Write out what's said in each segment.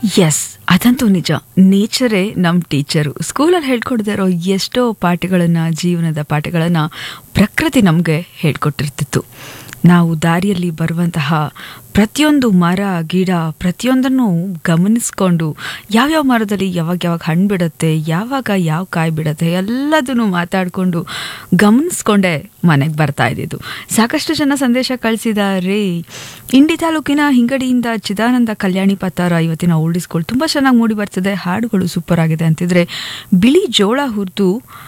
S ಅದಂತೂ ನಿಜ ನೇಚರೇ ನಮ್ಮ ಟೀಚರು ಸ್ಕೂಲಲ್ಲಿ ಹೇಳ್ಕೊಡ್ದಿರೋ ಎಷ್ಟೋ ಪಾಠಗಳನ್ನು ಜೀವನದ ಪಾಠಗಳನ್ನು ಪ್ರಕೃತಿ ನಮಗೆ ಹೇಳ್ಕೊಟ್ಟಿರ್ತಿತ್ತು ನಾವು ದಾರಿಯಲ್ಲಿ ಬರುವಂತಹ ಪ್ರತಿಯೊಂದು ಮರ ಗಿಡ ಪ್ರತಿಯೊಂದನ್ನು ಗಮನಿಸ್ಕೊಂಡು ಯಾವ್ಯಾವ ಮರದಲ್ಲಿ ಯಾವಾಗ ಯಾವಾಗ ಹಣ್ಣು ಬಿಡುತ್ತೆ ಯಾವಾಗ ಯಾವ ಕಾಯಿ ಬಿಡುತ್ತೆ ಎಲ್ಲದನ್ನು ಮಾತಾಡಿಕೊಂಡು ಗಮನಿಸ್ಕೊಂಡೇ ಮನೆಗೆ ಬರ್ತಾ ಇದ್ದಿದ್ದು ಸಾಕಷ್ಟು ಜನ ಸಂದೇಶ ಕಳಿಸಿದ್ದಾರೆ ಇಂಡಿ ತಾಲೂಕಿನ ಹಿಂಗಡಿಯಿಂದ ಚಿದಾನಂದ ಕಲ್ಯಾಣಿ ಪತ್ತಾರ ಇವತ್ತಿನ ಓಲ್ಡ್ ಸ್ಕೂಲ್ ತುಂಬ ಚೆನ್ನಾಗಿ ಮೂಡಿ ಬರ್ತಿದೆ ಹಾಡುಗಳು ಸೂಪರ್ ಆಗಿದೆ ಅಂತಿದ್ರೆ ಬಿಳಿ ಜೋಳ ಹುರಿದು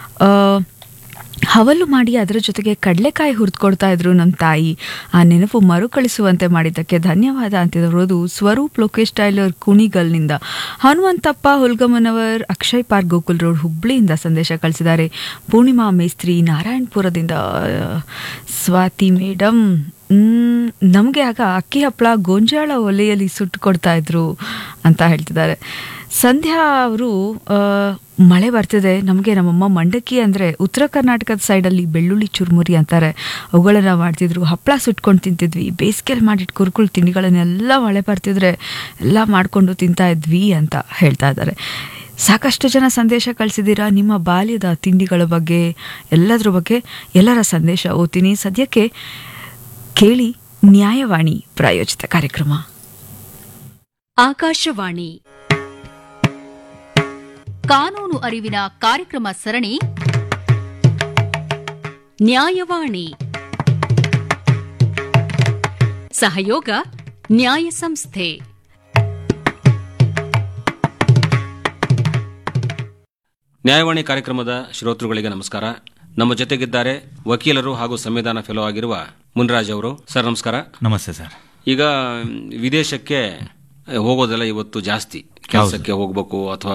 ಹವಲು ಮಾಡಿ ಅದರ ಜೊತೆಗೆ ಕಡಲೆಕಾಯಿ ಹುರಿದುಕೊಡ್ತಾ ಇದ್ರು ನಮ್ಮ ತಾಯಿ ಆ ನೆನಪು ಮರುಕಳಿಸುವಂತೆ ಮಾಡಿದ್ದಕ್ಕೆ ಧನ್ಯವಾದ ಅಂತಿರೋದು ಸ್ವರೂಪ್ ಲೋಕೇಶ್ ಟೈಲರ್ ಕುಣಿಗಲ್ನಿಂದ ಹನುಮಂತಪ್ಪ ಹುಲ್ಗಮ್ಮನವರ್ ಅಕ್ಷಯ್ ಪಾರ್ಕ್ ಗೋಕುಲ್ ರೋಡ್ ಹುಬ್ಳಿಯಿಂದ ಸಂದೇಶ ಕಳಿಸಿದ್ದಾರೆ ಪೂರ್ಣಿಮಾ ಮೇಸ್ತ್ರಿ ನಾರಾಯಣಪುರದಿಂದ ಸ್ವಾತಿ ಮೇಡಮ್ ನಮಗೆ ಆಗ ಅಕ್ಕಿ ಹಪ್ಪಳ ಗೋಂಜಾಳ ಒಲೆಯಲ್ಲಿ ಸುಟ್ಟು ಕೊಡ್ತಾ ಇದ್ರು ಅಂತ ಹೇಳ್ತಿದ್ದಾರೆ ಸಂಧ್ಯಾ ಅವರು ಮಳೆ ಬರ್ತಿದೆ ನಮಗೆ ನಮ್ಮಮ್ಮ ಮಂಡಕ್ಕಿ ಅಂದರೆ ಉತ್ತರ ಕರ್ನಾಟಕದ ಸೈಡಲ್ಲಿ ಬೆಳ್ಳುಳ್ಳಿ ಚುರುಮುರಿ ಅಂತಾರೆ ಅವುಗಳನ್ನು ಮಾಡ್ತಿದ್ರು ಹಪ್ಪಳ ಸುಟ್ಕೊಂಡು ತಿಂತಿದ್ವಿ ಬೇಸಿಗೆಯಲ್ಲಿ ಮಾಡಿಟ್ಟು ಕುರ್ಕುಲ್ ತಿಂಡಿಗಳನ್ನೆಲ್ಲ ಮಳೆ ಬರ್ತಿದ್ರೆ ಎಲ್ಲ ಮಾಡಿಕೊಂಡು ತಿಂತಾ ಇದ್ವಿ ಅಂತ ಹೇಳ್ತಾ ಇದ್ದಾರೆ ಸಾಕಷ್ಟು ಜನ ಸಂದೇಶ ಕಳಿಸಿದ್ದೀರಾ ನಿಮ್ಮ ಬಾಲ್ಯದ ತಿಂಡಿಗಳ ಬಗ್ಗೆ ಎಲ್ಲದ್ರ ಬಗ್ಗೆ ಎಲ್ಲರ ಸಂದೇಶ ಓದ್ತೀನಿ ಸದ್ಯಕ್ಕೆ ಕೇಳಿ ನ್ಯಾಯವಾಣಿ ಪ್ರಾಯೋಜಿತ ಕಾರ್ಯಕ್ರಮ ಆಕಾಶವಾಣಿ ಕಾನೂನು ಅರಿವಿನ ಕಾರ್ಯಕ್ರಮ ಸರಣಿ ನ್ಯಾಯವಾಣಿ ಸಹಯೋಗ ನ್ಯಾಯ ಸಂಸ್ಥೆ ನ್ಯಾಯವಾಣಿ ಕಾರ್ಯಕ್ರಮದ ಶ್ರೋತೃಗಳಿಗೆ ನಮಸ್ಕಾರ ನಮ್ಮ ಜೊತೆಗಿದ್ದಾರೆ ವಕೀಲರು ಹಾಗೂ ಸಂವಿಧಾನ ಫೆಲೋ ಆಗಿರುವ ಮುನ್ರಾಜ್ ಅವರು ಸರ್ ನಮಸ್ಕಾರ ನಮಸ್ತೆ ಸರ್ ಈಗ ಮ್, ವಿದೇಶಕ್ಕೆ ಹೋಗೋದೆಲ್ಲ ಇವತ್ತು ಜಾಸ್ತಿ ಕೆಲಸಕ್ಕೆ ಹೋಗ್ಬೇಕು ಅಥವಾ